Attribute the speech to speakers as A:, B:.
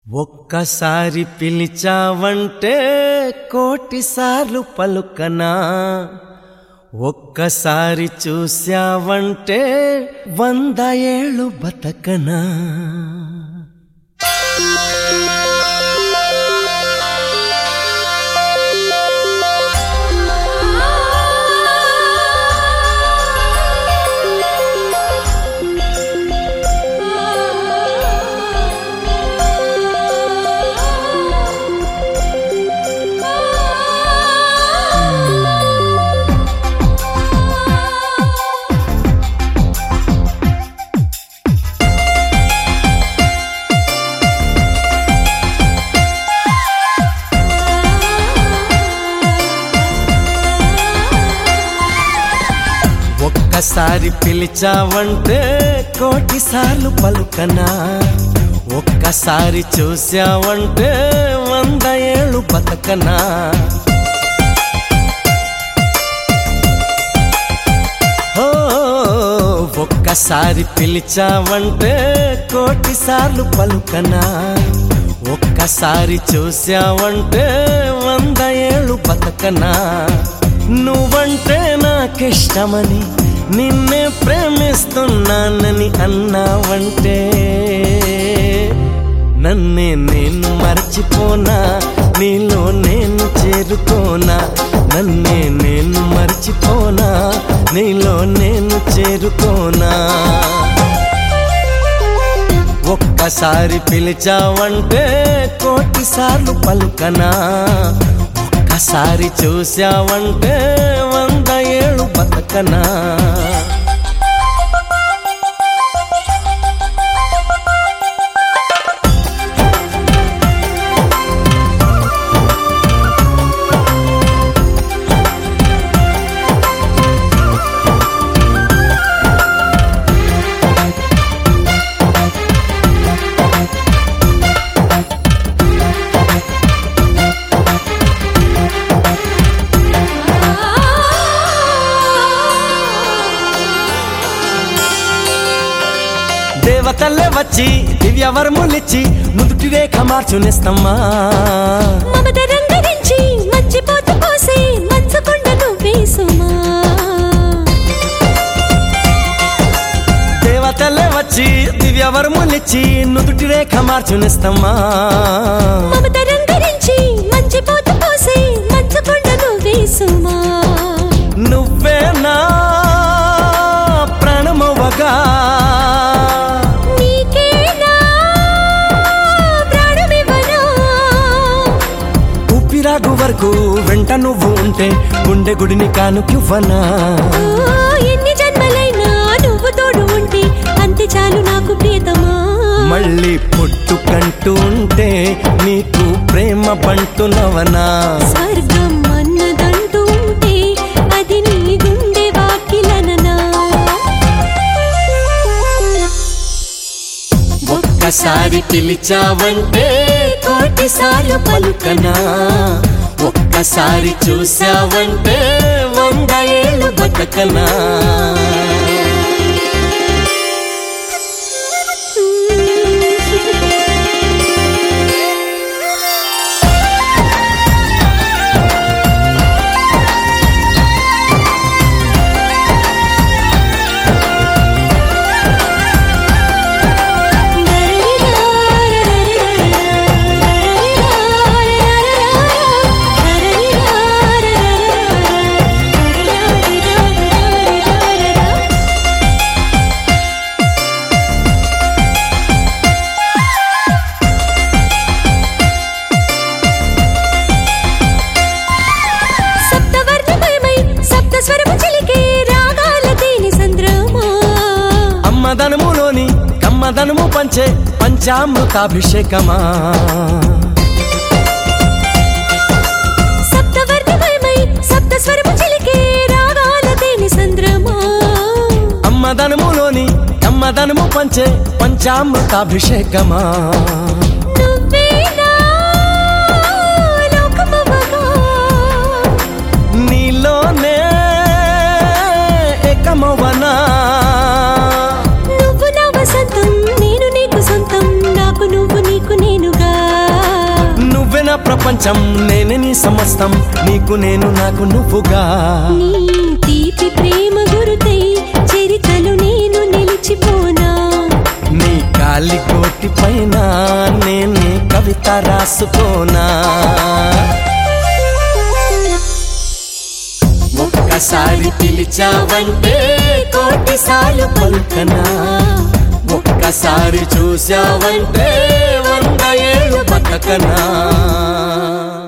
A: ఒక్కసారి పిలిచావంటే కోటిసార్లు పలుకనా ఒక్కసారి చూశావంటే వంద ఏళ్ళు బతకనా ఒక్కసారి పిలిచావంటే కోటిసార్లు పలుకనా ఒక్కసారి చూశావంటే వంద ఏళ్ళు బతకనా ఓ ఒక్కసారి పిలిచావంటే కోటిసార్లు పలుకనా ఒక్కసారి చూశావంటే వంద ఏళ్ళు బతకనా నువ్వంటే నాకిష్టమని నిన్నే ప్రేమిస్తున్నానని అన్నావంటే నన్నే నేను మర్చిపోనా నీలో నేను చేరుకోనా నన్నే నేను మర్చిపోనా నీలో నేను చేరుకోనా ఒక్కసారి పిలిచావంటే కోటిసార్లు పలుకనా ఒక్కసారి చూశావంటే వంద ఏళ్ళు బతకనా దేవతల్లే వచ్చి దివ్యవరములిచ్చి నుదుటి రేఖ మార్చునేస్తమ్మా
B: మమత రంగరించి మర్చిపోతూ పోసే మంచకొండ నువ్వేసుమా
A: దేవతల్లే వచ్చి దివ్యవరములిచ్చి నుదుటి రేఖ మార్చునేస్తమ్మా
B: మమత రంగరించి మర్చిపోతూ పోసే మంచకొండ నువ్వేసుమా
A: నువ్వే నా ప్రాణమవ్వగా
B: నీకేనా ప్రాణమివ్వనా
A: ఊపిరాగు వరకు వెంట నువ్వు ఉంటే గుండె గుడిని కానుకివ్వనా
B: ఓ, ఎన్ని జన్మలైనా నువ్వు తోడు ఉంటే అంతే చాలు నాకు ప్రియతమా
A: మళ్ళీ పుట్టుకంటూ ఉంటే నీకు ప్రేమ బంటునవనా
B: స్వర్గం అన్నదంటూ ఉంటే అది నీ గుండె వాకిలననా
A: ఒక్కసారి పిలిచావంటే కోటిసార్లు పలుకనా ఒక్కసారి చూశావంటే వంద ఏళ్ళు బతకనా
B: సప్తవర్ణమయమై సప్తస్వరము చిలికే రాగాల తేనె సంద్రమా
A: అమ్మదనములోని కమ్మదనము పంచే పంచామృతాభిషేకమా
B: సప్తవర్ణమయమై సప్తస్వరము చిలికే రాగాల తేనె సంద్రమా
A: అమ్మదనములోని కమ్మదనము పంచే పంచామృతాభిషేకమా
B: నువ్వేనా లోకమవగా
A: నీలోనే ఏకమవనా
B: నువ్వు నా వసంతం నేను నీకు సొంతం నాకు నువ్వు నీకు నేనుగా
A: నా ప్రపంచం నేనే నీ సమస్తం నీకు నేను నాకు నువ్వుగా
B: నీ తీపి ప్రేమ గురుతై చరితలు నేను నిలిచిపోనా
A: నీ కాలి కోటి పైన నేనే కవిత రాసుకోనా ఒక్కసారి పిలిచావంటే కోటి సార్లు పలుకనా ఒక్కసారి చూసావంటే వంద ఏళ్ళు బతకనా